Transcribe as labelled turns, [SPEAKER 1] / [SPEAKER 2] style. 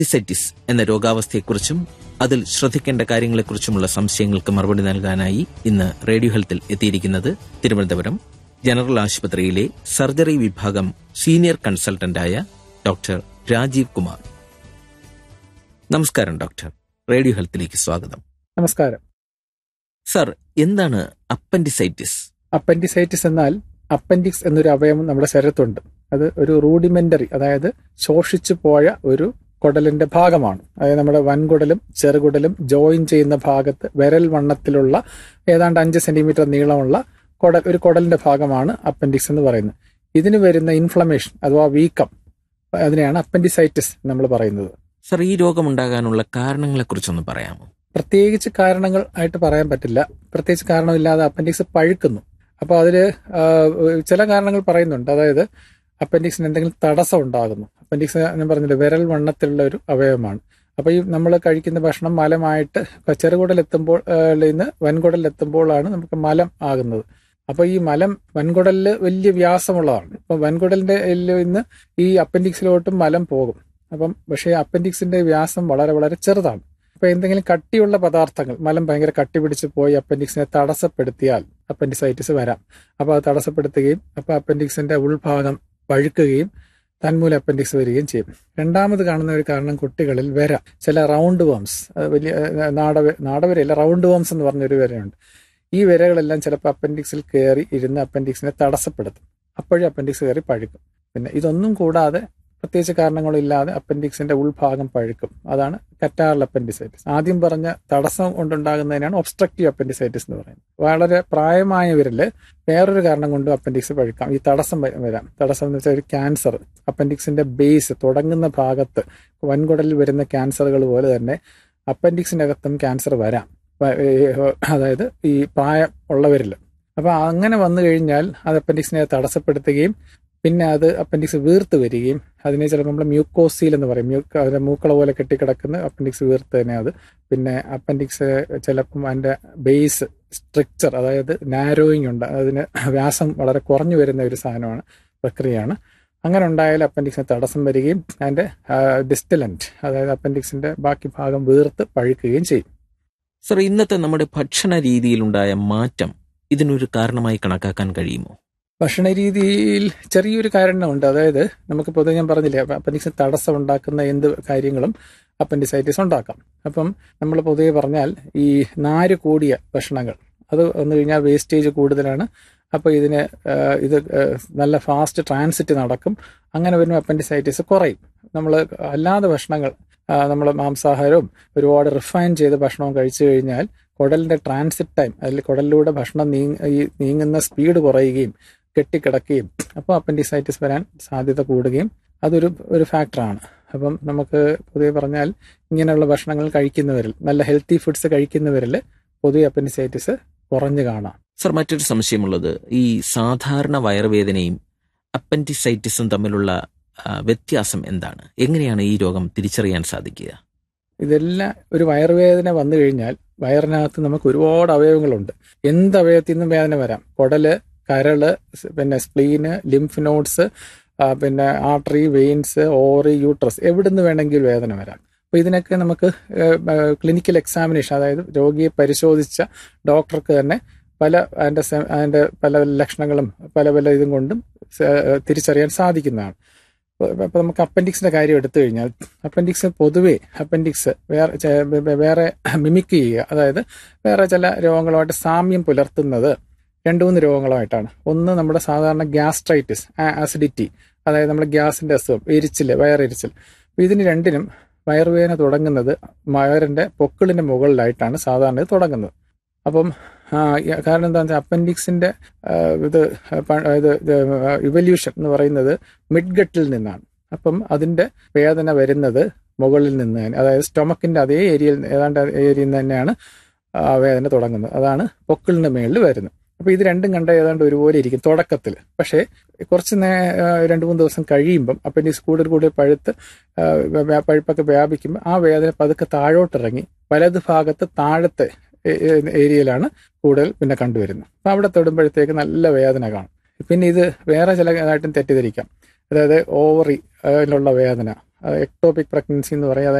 [SPEAKER 1] appendicitis എന്ന രോഗാവസ്ഥയെക്കുറിച്ചും അതിൽ ശ്രദ്ധിക്കേണ്ട കാര്യങ്ങളെക്കുറിച്ചുമുള്ള സംശയങ്ങൾക്ക് മറുപടി നൽകാനായി ഇന്ന് റേഡിയോ ഹെൽത്തിൽ എത്തിയിരിക്കുന്നത് തിരുവനന്തപുരം ജനറൽ ആശുപത്രിയിലെ സർജറി വിഭാഗം സീനിയർ കൺസൾട്ടന്റായ ഡോക്ടർ രാജീവ് കുമാർ നമസ്കാരം ഡോക്ടർ റേഡിയോ ഹെൽത്തിലേക്ക് സ്വാഗതം
[SPEAKER 2] നമസ്കാരം
[SPEAKER 1] സർ എന്താണ് അപ്പൻഡിസൈറ്റിസ്
[SPEAKER 2] അപ്പൻഡിസൈറ്റിസ് എന്നാൽ അപ്പൻഡിക്സ് എന്നൊരു അവയവം നമ്മുടെ ശരീരത്തുണ്ട് അത് ഒരു റൂഡിമെന്ററി അതായത് ശോഷിച്ചു പോയ ഒരു കുടലിന്റെ ഭാഗമാണ് അതായത് നമ്മുടെ വൻകുടലും ചെറുകുടലും ജോയിൻ ചെയ്യുന്ന ഭാഗത്ത് വിരൽ വണ്ണത്തിലുള്ള ഏതാണ്ട് അഞ്ച് സെന്റിമീറ്റർ നീളമുള്ള കുടൽ ഒരു കുടലിന്റെ ഭാഗമാണ് അപ്പൻഡിക്സ് എന്ന് പറയുന്നത് ഇതിന് വരുന്ന ഇൻഫ്ലമേഷൻ അഥവാ വീക്കം അതിനെയാണ് അപ്പൻഡിസൈറ്റിസ് നമ്മൾ പറയുന്നത്
[SPEAKER 1] സർ ഈ രോഗമുണ്ടാകാനുള്ള കാരണങ്ങളെക്കുറിച്ചൊന്ന് പറയാമോ
[SPEAKER 2] പ്രത്യേകിച്ച് കാരണങ്ങൾ ആയിട്ട് പറയാൻ പറ്റില്ല പ്രത്യേകിച്ച് കാരണമില്ലാതെ അപ്പൻഡിക്സ് പഴുക്കുന്നു അപ്പോൾ അതിൽ ചില കാരണങ്ങൾ പറയുന്നുണ്ട് അതായത് അപ്പൻഡിക്സിന് എന്തെങ്കിലും തടസ്സം ഉണ്ടാകുന്നു അപ്പൻഡിക്സ് ഞാൻ പറഞ്ഞില്ല വിരൽ വണ്ണത്തിലുള്ള ഒരു അവയവമാണ് അപ്പോൾ ഈ നമ്മൾ കഴിക്കുന്ന ഭക്ഷണം മലമായിട്ട് ചെറുകുടലെത്തുമ്പോൾ നിന്ന് വൻകുടലിലെത്തുമ്പോഴാണ് നമുക്ക് മലം ആകുന്നത് അപ്പോൾ ഈ മലം വൻകുടലിൽ വലിയ വ്യാസമുള്ളതാണ് ഇപ്പം വൻകുടലിന്റെ നിന്ന് ഈ അപ്പൻഡിക്സിലോട്ടും മലം പോകും അപ്പം പക്ഷേ അപ്പൻഡിക്സിന്റെ വ്യാസം വളരെ വളരെ ചെറുതാണ് അപ്പൊ എന്തെങ്കിലും കട്ടിയുള്ള പദാർത്ഥങ്ങൾ മലം ഭയങ്കര കട്ടി പിടിച്ച് പോയി അപ്പൻഡിക്സിനെ തടസ്സപ്പെടുത്തിയാൽ അപ്പൻഡിസൈറ്റിസ് വരാം അപ്പോൾ അത് തടസ്സപ്പെടുത്തുകയും അപ്പോൾ അപ്പൻഡിക്സിന്റെ ഉൾഭാഗം പഴുക്കുകയും തന്മൂലം അപ്പൻഡിക്സ് വരികയും ചെയ്യും രണ്ടാമത് കാണുന്ന ഒരു കാരണം കുട്ടികളിൽ വര ചില റൗണ്ട് വേംസ് വലിയ നാടവ നാടവരയല്ല റൗണ്ട് വേംസ് എന്ന് പറഞ്ഞൊരു വരയുണ്ട് ഈ വരകളെല്ലാം ചിലപ്പോൾ അപ്പൻഡിക്സിൽ കയറി ഇരുന്ന് അപ്പൻഡിക്സിനെ തടസ്സപ്പെടുത്തും അപ്പോഴും അപ്പൻഡിക്സ് കയറി പഴുക്കും പിന്നെ ഇതൊന്നും കൂടാതെ പ്രത്യേകിച്ച് കാരണങ്ങളില്ലാതെ അപ്പൻഡിക്സിന്റെ ഉൾഭാഗം പഴുക്കും അതാണ് കറ്റാറൽ അപ്പൻഡിസൈറ്റിസ് ആദ്യം പറഞ്ഞ തടസ്സം കൊണ്ടുണ്ടാകുന്നതിനാണ് ഒബ്സ്ട്രക്റ്റീവ് അപ്പൻഡിസൈറ്റിസ് എന്ന് പറയുന്നത് വളരെ പ്രായമായവരിൽ വേറൊരു കാരണം കൊണ്ടും അപ്പൻഡിക്സ് പഴുക്കാം ഈ തടസ്സം വരാം തടസ്സം എന്ന് വെച്ചാൽ ഒരു ക്യാൻസർ അപ്പൻഡിക്സിന്റെ ബേസ് തുടങ്ങുന്ന ഭാഗത്ത് വൻകുടലിൽ വരുന്ന ക്യാൻസറുകൾ പോലെ തന്നെ അപ്പൻഡിക്സിനകത്തും ക്യാൻസർ വരാം അതായത് ഈ പ്രായം ഉള്ളവരിൽ അപ്പോൾ അങ്ങനെ വന്നു കഴിഞ്ഞാൽ അത് അപ്പൻഡിക്സിനെ തടസ്സപ്പെടുത്തുകയും പിന്നെ അത് അപ്പൻഡിക്സ് വീർത്ത് വരികയും അതിനെ ചിലപ്പോൾ നമ്മൾ മ്യൂക്കോസീൽ എന്ന് പറയും മ്യൂക്ക അതിന്റെ മൂക്കള പോലെ കെട്ടിക്കിടക്കുന്ന അപ്പൻഡിക്സ് വീർത്ത് തന്നെ അത് പിന്നെ അപ്പൻഡിക്സ് ചിലപ്പം അതിന്റെ ബേസ് സ്ട്രക്ചർ അതായത് നാരോയിങ് ഉണ്ട് അതിന് വ്യാസം വളരെ കുറഞ്ഞു വരുന്ന ഒരു സാധനമാണ് പ്രക്രിയയാണ് അങ്ങനെ ഉണ്ടായാൽ അപ്പൻഡിക്സിന് തടസ്സം വരികയും അതിന്റെ ഡിസ്റ്റലന്റ് അതായത് അപ്പൻഡിക്സിന്റെ ബാക്കി ഭാഗം വീർത്ത് പഴുക്കുകയും ചെയ്യും
[SPEAKER 1] സർ ഇന്നത്തെ നമ്മുടെ ഭക്ഷണ രീതിയിലുണ്ടായ മാറ്റം ഇതിനൊരു കാരണമായി കണക്കാക്കാൻ കഴിയുമോ
[SPEAKER 2] ഭക്ഷണ രീതിയിൽ ചെറിയൊരു കാരണമുണ്ട് അതായത് നമുക്ക് പൊതുവെ ഞാൻ പറഞ്ഞില്ലേ അപ്പൻഡിക്സിന് തടസ്സം ഉണ്ടാക്കുന്ന എന്ത് കാര്യങ്ങളും അപ്പൻഡിസൈറ്റിസ് ഉണ്ടാക്കാം അപ്പം നമ്മൾ പൊതുവെ പറഞ്ഞാൽ ഈ നാര് കൂടിയ ഭക്ഷണങ്ങൾ അത് വന്നു കഴിഞ്ഞാൽ വേസ്റ്റേജ് കൂടുതലാണ് അപ്പോൾ ഇതിന് ഇത് നല്ല ഫാസ്റ്റ് ട്രാൻസിറ്റ് നടക്കും അങ്ങനെ വരുമ്പോൾ അപ്പൻഡിസൈറ്റിസ് കുറയും നമ്മൾ അല്ലാതെ ഭക്ഷണങ്ങൾ നമ്മൾ മാംസാഹാരവും ഒരുപാട് റിഫൈൻ ചെയ്ത ഭക്ഷണവും കഴിച്ചു കഴിഞ്ഞാൽ കുടലിന്റെ ട്രാൻസിറ്റ് ടൈം അതിൽ കുടലിലൂടെ ഭക്ഷണം നീങ്ങ ഈ നീങ്ങുന്ന സ്പീഡ് കുറയുകയും കെട്ടിക്കിടക്കുകയും അപ്പോൾ അപ്പൻഡിസൈറ്റിസ് വരാൻ സാധ്യത കൂടുകയും അതൊരു ഒരു ഫാക്ടറാണ് അപ്പം നമുക്ക് പൊതുവെ പറഞ്ഞാൽ ഇങ്ങനെയുള്ള ഭക്ഷണങ്ങൾ കഴിക്കുന്നവരിൽ നല്ല ഹെൽത്തി ഫുഡ്സ് കഴിക്കുന്നവരിൽ പൊതുവെ അപ്പൻഡിസൈറ്റിസ് കുറഞ്ഞു കാണാം
[SPEAKER 1] സർ മറ്റൊരു സംശയമുള്ളത് ഈ സാധാരണ വയറുവേദനയും അപ്പൻഡിസൈറ്റിസും തമ്മിലുള്ള വ്യത്യാസം എന്താണ് എങ്ങനെയാണ് ഈ രോഗം തിരിച്ചറിയാൻ സാധിക്കുക
[SPEAKER 2] ഇതെല്ലാം ഒരു വയറുവേദന വന്നു കഴിഞ്ഞാൽ വയറിനകത്ത് നമുക്ക് ഒരുപാട് അവയവങ്ങളുണ്ട് എന്ത് അവയവത്തിൽ നിന്നും വേദന വരാം കുടല് കരള് പിന്നെ സ്പ്ലീന് ലിംഫ് നോഡ്സ് പിന്നെ ആർട്ടറി വെയിൻസ് ഓറി യൂട്രസ് എവിടുന്ന് വേണമെങ്കിലും വേദന വരാം അപ്പോൾ ഇതിനൊക്കെ നമുക്ക് ക്ലിനിക്കൽ എക്സാമിനേഷൻ അതായത് രോഗിയെ പരിശോധിച്ച ഡോക്ടർക്ക് തന്നെ പല അതിൻ്റെ അതിൻ്റെ പല ലക്ഷണങ്ങളും പല പല ഇതും കൊണ്ടും തിരിച്ചറിയാൻ സാധിക്കുന്നതാണ് അപ്പോൾ നമുക്ക് അപ്പൻഡിക്സിന്റെ കാര്യം എടുത്തു കഴിഞ്ഞാൽ അപ്പൻഡിക്സ് പൊതുവേ അപ്പൻഡിക്സ് വേറെ വേറെ മിമിക് ചെയ്യുക അതായത് വേറെ ചില രോഗങ്ങളുമായിട്ട് സാമ്യം പുലർത്തുന്നത് രണ്ട് മൂന്ന് രോഗങ്ങളുമായിട്ടാണ് ഒന്ന് നമ്മുടെ സാധാരണ ഗ്യാസ്ട്രൈറ്റിസ് ആസിഡിറ്റി അതായത് നമ്മുടെ ഗ്യാസിന്റെ അസുഖം എരിച്ചിൽ വയറെരിച്ചിൽ ഇതിന് രണ്ടിനും വയറുവേദന തുടങ്ങുന്നത് വയറിന്റെ പൊക്കിളിന്റെ മുകളിലായിട്ടാണ് സാധാരണ ഇത് തുടങ്ങുന്നത് അപ്പം കാരണം എന്താണെന്ന് വെച്ചാൽ അപ്പൻഡിക്സിന്റെ ഇത് ഇത് ഇവല്യൂഷൻ എന്ന് പറയുന്നത് മിഡ് ഗട്ടിൽ നിന്നാണ് അപ്പം അതിന്റെ വേദന വരുന്നത് മുകളിൽ നിന്ന് അതായത് സ്റ്റൊമക്കിന്റെ അതേ ഏരിയയിൽ ഏതാണ്ട് ഏരിയയിൽ നിന്ന് തന്നെയാണ് വേദന തുടങ്ങുന്നത് അതാണ് പൊക്കിളിന്റെ മേളിൽ വരുന്നത് അപ്പോൾ ഇത് രണ്ടും കണ്ട ഏതാണ്ട് ഒരുപോലെ ഇരിക്കും തുടക്കത്തിൽ പക്ഷേ കുറച്ച് നേ രണ്ട് മൂന്ന് ദിവസം കഴിയുമ്പം അപ്പൻഡിക്സ് കൂടുതൽ കൂടുതൽ പഴുത്ത് പഴുപ്പൊക്കെ വ്യാപിക്കുമ്പോൾ ആ വേദന പതുക്കെ താഴോട്ടിറങ്ങി വലത് ഭാഗത്ത് താഴത്തെ ഏരിയയിലാണ് കൂടുതൽ പിന്നെ കണ്ടുവരുന്നത് അപ്പം അവിടെ തൊടുമ്പോഴത്തേക്ക് നല്ല വേദന കാണും പിന്നെ ഇത് വേറെ ചില ഇതായിട്ടും തെറ്റിദ്ധരിക്കാം അതായത് ഓവറി അതിലുള്ള വേദന എക്ടോപിക് പ്രഗ്നൻസി എന്ന് പറയും